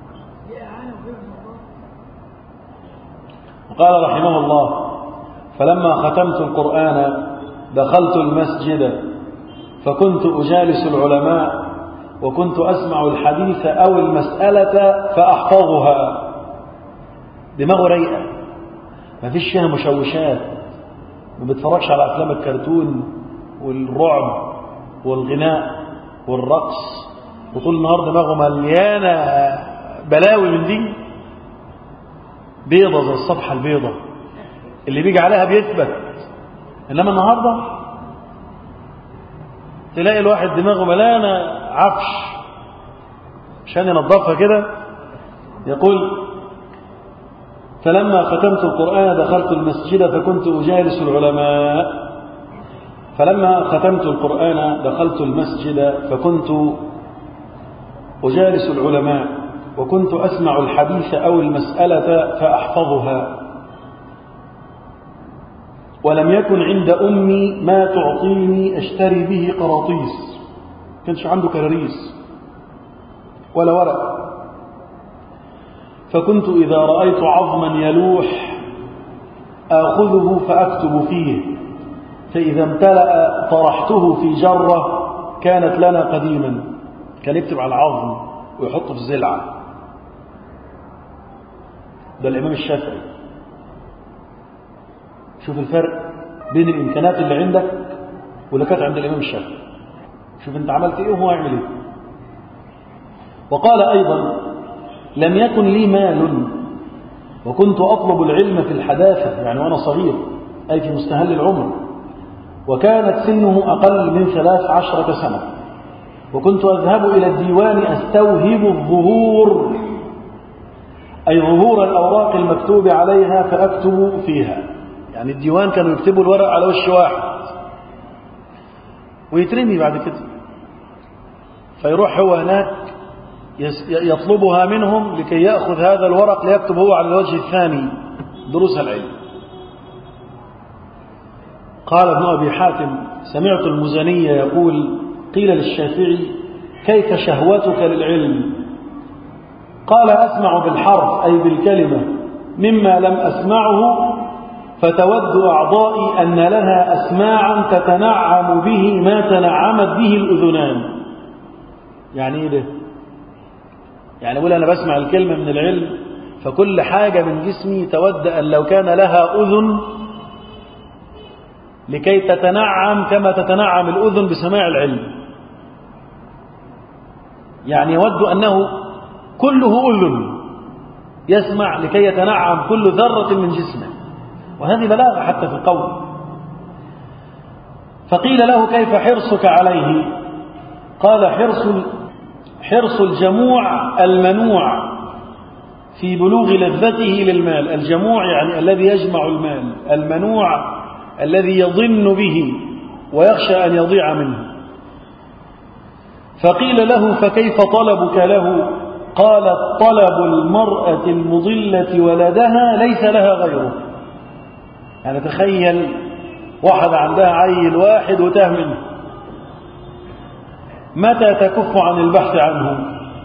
وقال رحمه الله فلما ختمت القرآن دخلت المسجد فكنت أجالس العلماء وكنت أسمع الحديث أو المسألة فأحفظها دماغه رايقة ما فيش فيها مشوشات ما بيتفرجش على أفلام الكرتون والرعب والغناء والرقص وطول النهار دماغه مليانة بلاوي من دي بيضة زي الصفحة البيضة اللي بيجي عليها بيثبت إنما النهاردة تلاقي الواحد دماغه ملانة عفش عشان ينظفها كده يقول فلما ختمت القرآن دخلت المسجد فكنت أجالس العلماء فلما ختمت القرآن دخلت المسجد فكنت أجالس العلماء وكنت أسمع الحديث أو المسألة فأحفظها ولم يكن عند أمي ما تعطيني أشتري به قراطيس كانش عنده كراريس ولا ورق فكنت إذا رأيت عظما يلوح آخذه فأكتب فيه فإذا امتلأ طرحته في جرة كانت لنا قديما كان يكتب على العظم ويحطه في الزلعة ده الإمام الشافعي شوف الفرق بين الإمكانات اللي عندك واللي كانت عند الإمام الشافعي شوف أنت عملت إيه وهو يعمل إيه وقال أيضا لم يكن لي مال وكنت أطلب العلم في الحداثة يعني وأنا صغير أي في مستهل العمر وكانت سنه أقل من ثلاث عشرة سنة وكنت أذهب إلى الديوان أستوهب الظهور أي ظهور الأوراق المكتوب عليها فأكتب فيها يعني الديوان كانوا يكتبوا الورق على وش واحد ويترمي بعد كده فيروح هو هناك يطلبها منهم لكي يأخذ هذا الورق ليكتب هو على الوجه الثاني دروس العلم قال ابن أبي حاتم سمعت المزني يقول قيل للشافعي كيف شهوتك للعلم قال أسمع بالحرف أي بالكلمة مما لم أسمعه فتود أعضائي أن لها أسماعا تتنعم به ما تنعمت به الأذنان يعني إيه ده يعني أقول أنا بسمع الكلمة من العلم فكل حاجة من جسمي تود أن لو كان لها أذن لكي تتنعم كما تتنعم الأذن بسماع العلم يعني يود أنه كله أذن يسمع لكي يتنعم كل ذرة من جسمه وهذه بلاغة حتى في القول فقيل له كيف حرصك عليه قال حرص حرص الجموع المنوع في بلوغ لذته للمال الجموع يعني الذي يجمع المال المنوع الذي يظن به ويخشى أن يضيع منه فقيل له فكيف طلبك له قال طلب المرأة المضلة ولدها ليس لها غيره يعني تخيل واحد عندها عيل واحد وتاه منه متى تكف عن البحث عنه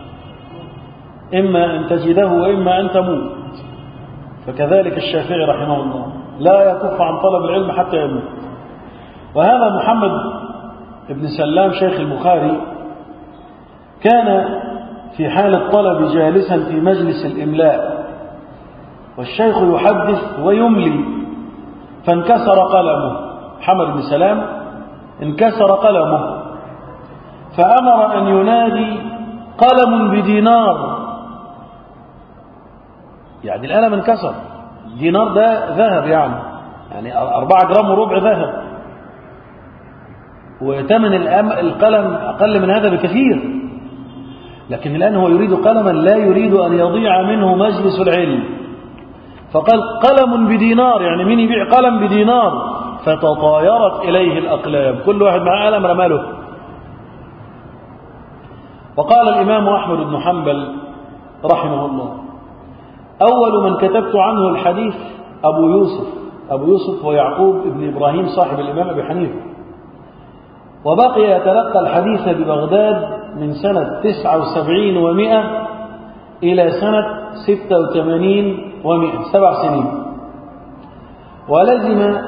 إما أن تجده وإما أن تموت فكذلك الشافعي رحمه الله لا يكف عن طلب العلم حتى يموت وهذا محمد بن سلام شيخ البخاري كان في حال الطلب جالسا في مجلس الإملاء والشيخ يحدث ويملي فانكسر قلمه محمد بن سلام انكسر قلمه فأمر أن ينادي قلم بدينار يعني القلم انكسر دينار ده ذهب يعني يعني أربعة جرام وربع ذهب وثمن القلم أقل من هذا بكثير لكن الآن هو يريد قلما لا يريد أن يضيع منه مجلس العلم فقال قلم بدينار يعني مين يبيع قلم بدينار فتطايرت إليه الأقلام كل واحد معاه قلم رماله وقال الإمام أحمد بن حنبل رحمه الله أول من كتبت عنه الحديث أبو يوسف أبو يوسف ويعقوب بن إبراهيم صاحب الإمام أبي حنيفة وبقي يتلقى الحديث ببغداد من سنة تسعة وسبعين ومائة إلى سنة ستة وثمانين ومائة سبع سنين ولزم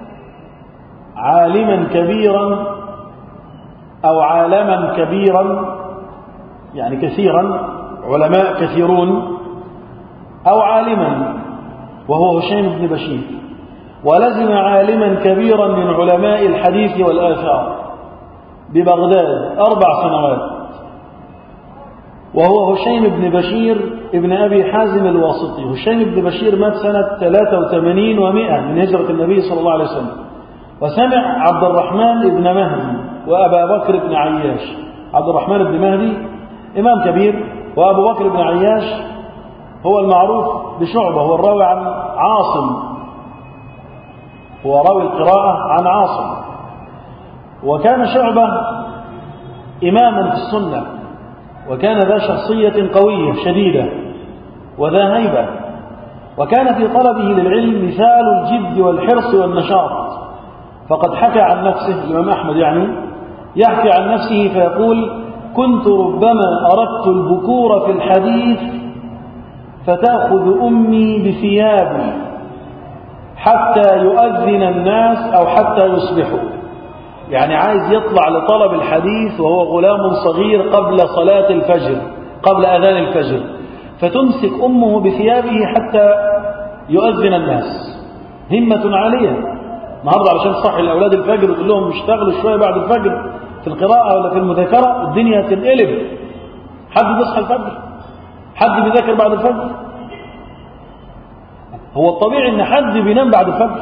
عالما كبيرا أو عالما كبيرا يعني كثيرا علماء كثيرون أو عالما وهو هشام بن بشير ولزم عالما كبيرا من علماء الحديث والآثار ببغداد أربع سنوات وهو هشيم بن بشير ابن أبي حازم الواسطي هشيم بن بشير مات سنة 83 و100 من هجرة النبي صلى الله عليه وسلم وسمع عبد الرحمن بن مهدي وأبا بكر بن عياش عبد الرحمن بن مهدي إمام كبير وأبو بكر بن عياش هو المعروف بشعبة هو الراوي عن عاصم هو راوي القراءة عن عاصم وكان شعبة إماما في السنة وكان ذا شخصية قوية شديدة وذا هيبة وكان في طلبه للعلم مثال الجد والحرص والنشاط فقد حكى عن نفسه الإمام أحمد يعني يحكي عن نفسه فيقول كنت ربما أردت البكور في الحديث فتأخذ أمي بثيابي حتى يؤذن الناس أو حتى يصبحوا يعني عايز يطلع لطلب الحديث وهو غلام صغير قبل صلاة الفجر قبل أذان الفجر فتمسك أمه بثيابه حتى يؤذن الناس همة عالية النهارده علشان تصحي الأولاد الفجر وتقول لهم اشتغلوا شوية بعد الفجر في القراءة ولا في المذاكرة الدنيا تنقلب حد بيصحى الفجر حد بيذاكر بعد الفجر هو الطبيعي ان حد بينام بعد الفجر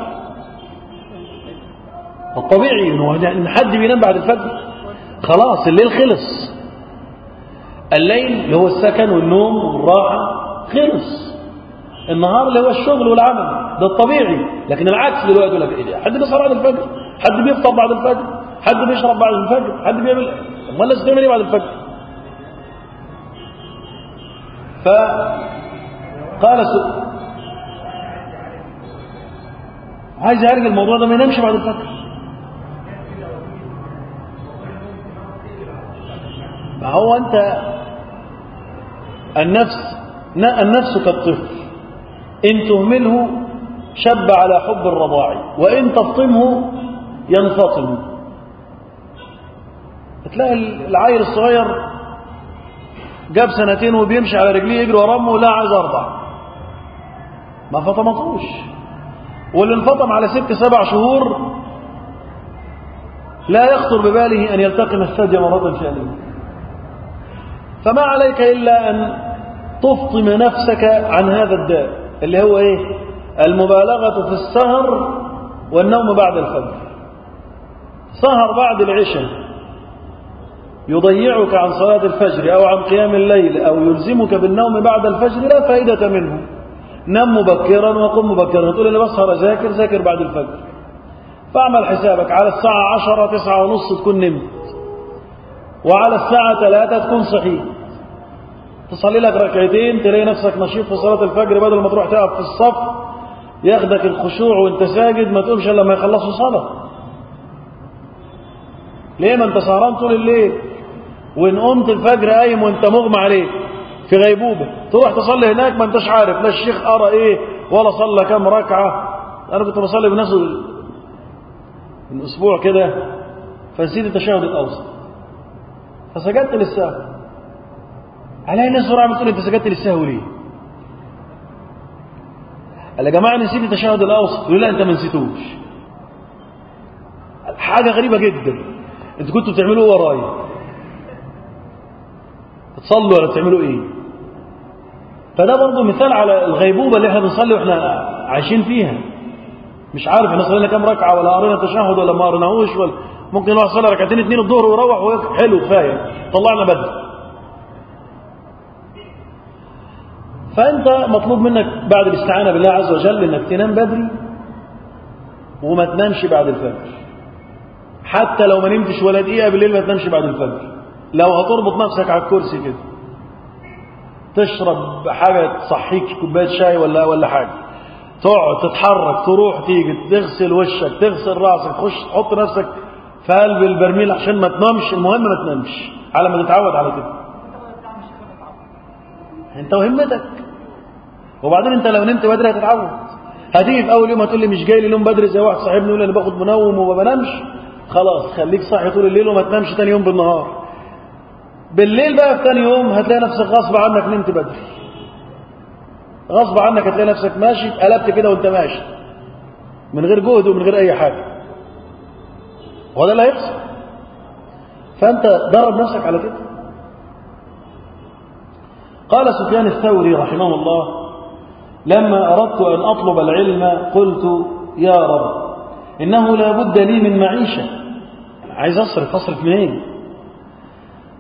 الطبيعي ان حد بينام بعد الفجر خلاص الليل خلص الليل اللي هو السكن والنوم والراحة خلص النهار اللي هو الشغل والعمل ده الطبيعي لكن العكس دلوقتي يقول لك ايه حد بيسهر بعد الفجر حد بيفطر بعد الفجر حد بيشرب بعد الفجر حد بيعمل امال الناس بتعمل ايه بعد الفجر فقال سؤال عايز يعالج الموضوع ده ما ينامش بعد الفجر ما هو انت النفس النفس كالطفل ان تهمله شب على حب الرضاع وان تفطمه ينفطم تلاقي العيل الصغير جاب سنتين وبيمشي على رجليه يجري ورا امه لا عايز ارضع ما فطمتوش واللي انفطم على ست سبع شهور لا يخطر بباله أن يلتقم الثدي مرة ثانية فما عليك إلا أن تفطم نفسك عن هذا الداء اللي هو إيه المبالغة في السهر والنوم بعد الفجر سهر بعد العشاء يضيعك عن صلاة الفجر أو عن قيام الليل أو يلزمك بالنوم بعد الفجر لا فائدة منه نم مبكرا وقم مبكرا تقول انا بسهر اذاكر ذاكر بعد الفجر فاعمل حسابك على الساعة عشرة تسعة ونص تكون نمت وعلى الساعة ثلاثة تكون صحيح تصلي لك ركعتين تلاقي نفسك نشيط في صلاة الفجر بدل ما تروح تقف في الصف ياخدك الخشوع وانت ساجد ما تقومش الا لما يخلصوا صلاة ليه ما انت سهران طول الليل وان قمت الفجر قايم وانت مغمى عليك في غيبوبة تروح تصلي هناك ما انتش عارف لا الشيخ قرأ ايه ولا صلى كام ركعة انا كنت بصلي بنفس من اسبوع كده فنسيت التشهد الاوسط فسجدت للسهو علي ناس بسرعه بتقول انت سجدت للسهو ليه قال يا جماعه نسيت التشهد الاوسط يقول لا انت ما نسيتوش حاجه غريبه جدا انتوا كنتوا بتعملوا ايه ورايا تصلوا ولا بتعملوا ايه فده برضه مثال على الغيبوبه اللي احنا بنصلي واحنا عايشين فيها مش عارف احنا صلينا كام ركعه ولا قرينا تشهد ولا ما قريناهوش ولا ممكن الواحد يصلي ركعتين اثنين الظهر ويروح حلو كفايه طلعنا بدري فانت مطلوب منك بعد الاستعانه بالله عز وجل انك تنام بدري وما تنامش بعد الفجر حتى لو ما نمتش ولا دقيقه بالليل ما تنامش بعد الفجر لو هتربط نفسك على الكرسي كده تشرب حاجة تصحيك كوباية شاي ولا ولا حاجة تقعد تتحرك تروح تيجي تغسل وشك تغسل راسك تخش تحط نفسك في قلب البرميل عشان ما تنامش المهم ما تنامش على ما تتعود على كده انت وهمتك وبعدين انت لو نمت بدري هتتعود هتيجي في اول يوم هتقول لي مش جاي لي نوم بدري زي واحد صاحبني يقول انا باخد منوم وما بنامش خلاص خليك صاحي طول الليل وما تنامش تاني يوم بالنهار بالليل بقى في تاني يوم هتلاقي نفسك غصب عنك نمت بدري غصب عنك هتلاقي نفسك ماشي قلبت كده وانت ماشي من غير جهد ومن غير اي حاجه هو ده اللي هيحصل فانت درب نفسك على كده قال سفيان الثوري رحمه الله لما اردت ان اطلب العلم قلت يا رب انه لا بد لي من معيشه عايز اصرف اصرف منين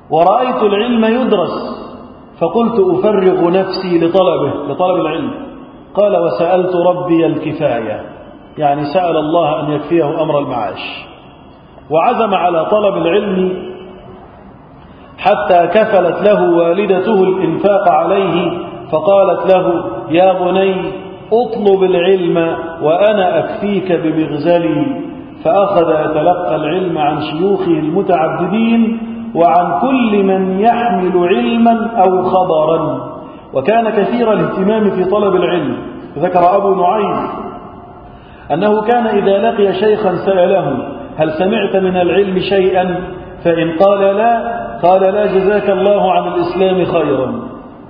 ورأيت العلم يدرس فقلت أفرغ نفسي لطلبه لطلب العلم قال وسألت ربي الكفاية يعني سأل الله أن يكفيه أمر المعاش وعزم على طلب العلم حتى كفلت له والدته الإنفاق عليه فقالت له يا بني اطلب العلم وأنا أكفيك بمغزلي فأخذ يتلقى العلم عن شيوخه المتعبدين وعن كل من يحمل علما أو خبرا وكان كثير الاهتمام في طلب العلم ذكر أبو نعيم أنه كان إذا لقي شيخا سأله هل سمعت من العلم شيئا فإن قال لا قال لا جزاك الله عن الإسلام خيرا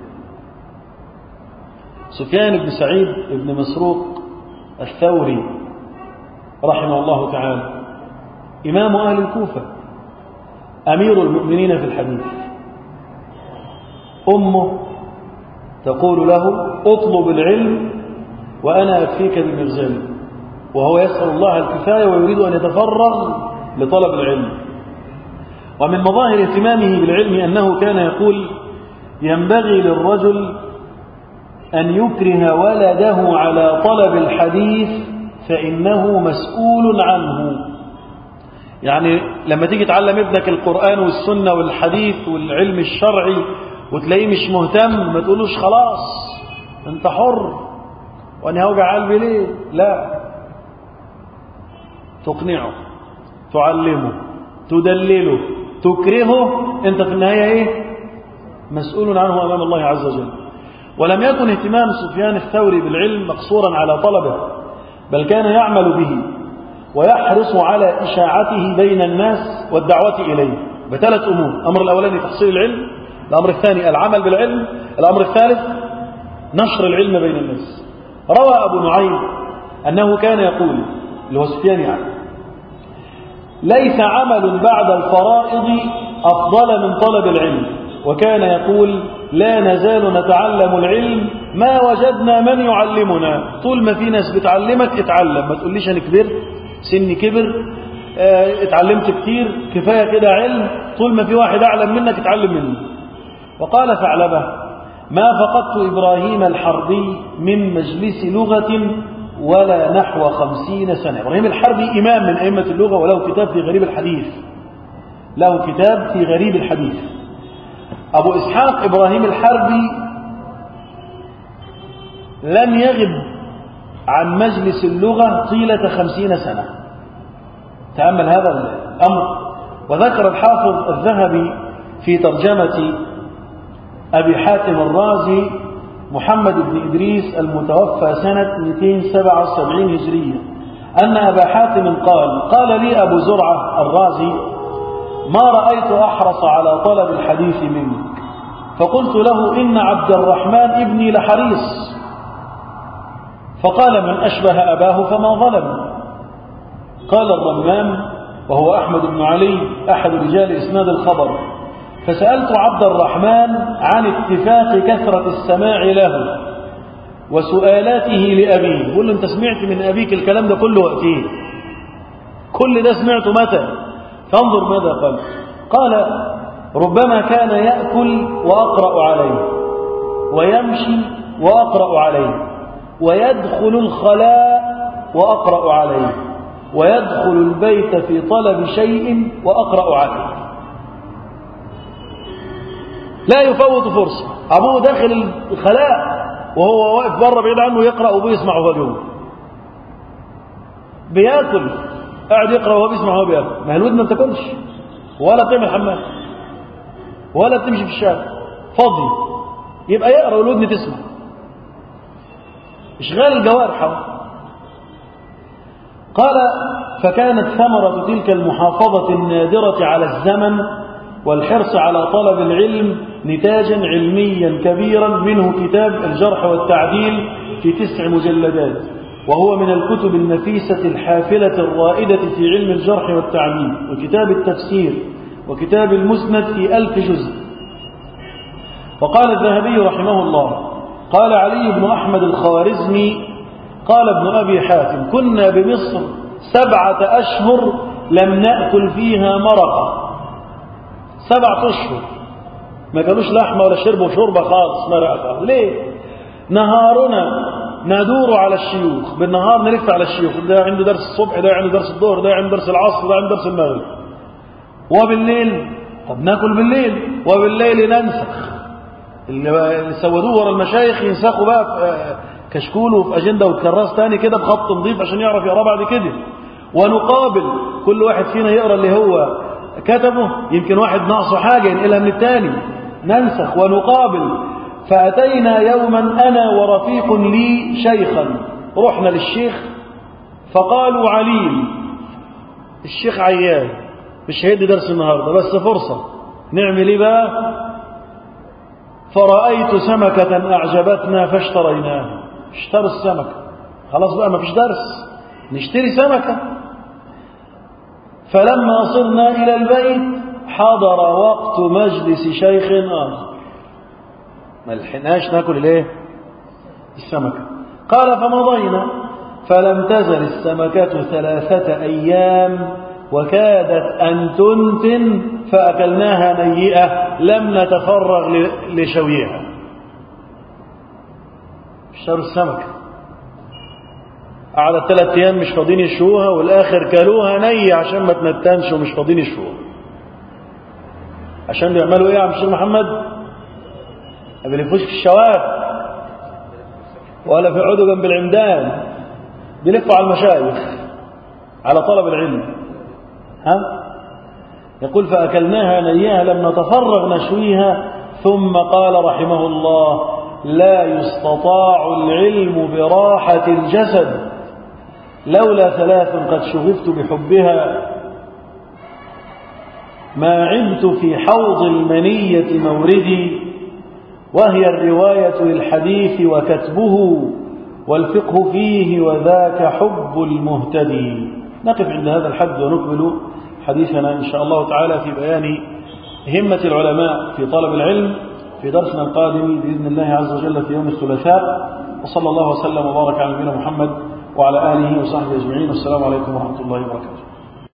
سفيان بن سعيد بن مسروق الثوري رحمه الله تعالى إمام أهل الكوفة أمير المؤمنين في الحديث أمه تقول له اطلب العلم وأنا أكفيك بمغزلي وهو يسأل الله الكفاية ويريد أن يتفرغ لطلب العلم ومن مظاهر اهتمامه بالعلم أنه كان يقول ينبغي للرجل أن يكره ولده على طلب الحديث فإنه مسؤول عنه يعني لما تيجي تعلم ابنك القرآن والسنة والحديث والعلم الشرعي وتلاقيه مش مهتم ما تقولوش خلاص انت حر وانا هوجع قلبي ليه لا تقنعه تعلمه تدلله تكرهه انت في النهاية ايه مسؤول عنه امام الله عز وجل ولم يكن اهتمام سفيان الثوري بالعلم مقصورا على طلبه بل كان يعمل به ويحرص على إشاعته بين الناس والدعوة إليه بثلاث أمور الأمر الأولاني تحصيل العلم الأمر الثاني العمل بالعلم الأمر الثالث نشر العلم بين الناس روى أبو نعيم أنه كان يقول اللي هو سفيان يعني ليس عمل بعد الفرائض أفضل من طلب العلم وكان يقول لا نزال نتعلم العلم ما وجدنا من يعلمنا طول ما في ناس بتعلمك اتعلم ما تقوليش أنا كبرت سني كبر اه اتعلمت كتير كفاية كده علم طول ما في واحد أعلم منك اتعلم منه وقال ثعلبة ما فقدت إبراهيم الحربي من مجلس لغة ولا نحو خمسين سنة إبراهيم الحربي إمام من أئمة اللغة وله كتاب في غريب الحديث له كتاب في غريب الحديث أبو إسحاق إبراهيم الحربي لم يغب عن مجلس اللغة طيلة خمسين سنة تأمل هذا الأمر وذكر الحافظ الذهبي في ترجمة أبي حاتم الرازي محمد بن إدريس المتوفى سنة 277 هجرية أن أبا حاتم قال قال لي أبو زرعة الرازي ما رأيت أحرص على طلب الحديث منك فقلت له إن عبد الرحمن ابني لحريص فقال من أشبه أباه فما ظلم قال الرمام وهو أحمد بن علي أحد رجال إسناد الخبر فسألت عبد الرحمن عن اتفاق كثرة السماع له وسؤالاته لأبيه يقول له أنت سمعت من أبيك الكلام ده كله وقتين كل ده سمعته متى فانظر ماذا قال قال ربما كان يأكل وأقرأ عليه ويمشي وأقرأ عليه ويدخل الخلاء وأقرأ عليه ويدخل البيت في طلب شيء وأقرأ عليه لا يفوت فرصة أبوه داخل الخلاء وهو واقف بره بعيد عنه يقرأ وأبوه يسمع وهو جوه بياكل قاعد يقرأ وهو بيسمع وهو بياكل ما هي الودن ما بتاكلش ولا بتعمل حمام ولا بتمشي في الشارع فاضي يبقى يقرأ والودن تسمع إشغال الجوارح قال فكانت ثمرة تلك المحافظة النادرة على الزمن والحرص على طلب العلم نتاجا علميا كبيرا منه كتاب الجرح والتعديل في تسع مجلدات وهو من الكتب النفيسة الحافلة الرائدة في علم الجرح والتعديل وكتاب التفسير وكتاب المسند في ألف جزء وقال الذهبي رحمه الله قال علي بن أحمد الخوارزمي قال ابن أبي حاتم كنا بمصر سبعة أشهر لم نأكل فيها مرقة سبعة أشهر ما كانوش لحمة ولا شربوا شوربة خالص مرقة ليه نهارنا ندور على الشيوخ بالنهار نلف على الشيوخ ده عنده درس الصبح ده عنده درس الظهر ده عنده درس العصر ده عنده درس المغرب وبالليل طب ناكل بالليل وبالليل ننسخ اللي سودوه ورا المشايخ ينسخوا بقى في كشكول وفي أجندة وكراس تاني كده بخط نظيف عشان يعرف يقرا بعد كده ونقابل كل واحد فينا يقرا اللي هو كتبه يمكن واحد ناقصه حاجة ينقلها من التاني ننسخ ونقابل فأتينا يوما أنا ورفيق لي شيخا رحنا للشيخ فقالوا عليل الشيخ عيان مش هيدي درس النهاردة بس فرصة نعمل ايه بقى فرأيت سمكة أعجبتنا فاشتريناها اشتروا السمكة خلاص بقى ما فيش درس نشتري سمكة فلما صرنا إلى البيت حضر وقت مجلس شيخ آخر ما لحقناش ناكل الايه السمكة قال فمضينا فلم تزل السمكة ثلاثة أيام وكادت أن تنتن فأكلناها نيئة لم نتفرغ لشويها اشتروا السمكة قعدت ثلاث أيام مش فاضيين يشوها والآخر كلوها نية عشان ما تنتنش ومش فاضيين يشوها عشان بيعملوا ايه يا عم الشيخ محمد ما بيلفوش في الشوارع ولا في عدو جنب العمدان بيلفوا على المشايخ على طلب العلم ها يقول فأكلناها نياها لم نتفرغ نشويها ثم قال رحمه الله لا يستطاع العلم براحة الجسد لولا ثلاث قد شغفت بحبها ما عبت في حوض المنية موردي وهي الرواية للحديث وكتبه والفقه فيه وذاك حب المهتدي نقف عند هذا الحد ونكمل حديثنا إن شاء الله تعالى في بيان همة العلماء في طلب العلم في درسنا القادم بإذن الله عز وجل في يوم الثلاثاء وصلى الله وسلم وبارك على نبينا محمد وعلى آله وصحبه أجمعين والسلام عليكم ورحمة الله وبركاته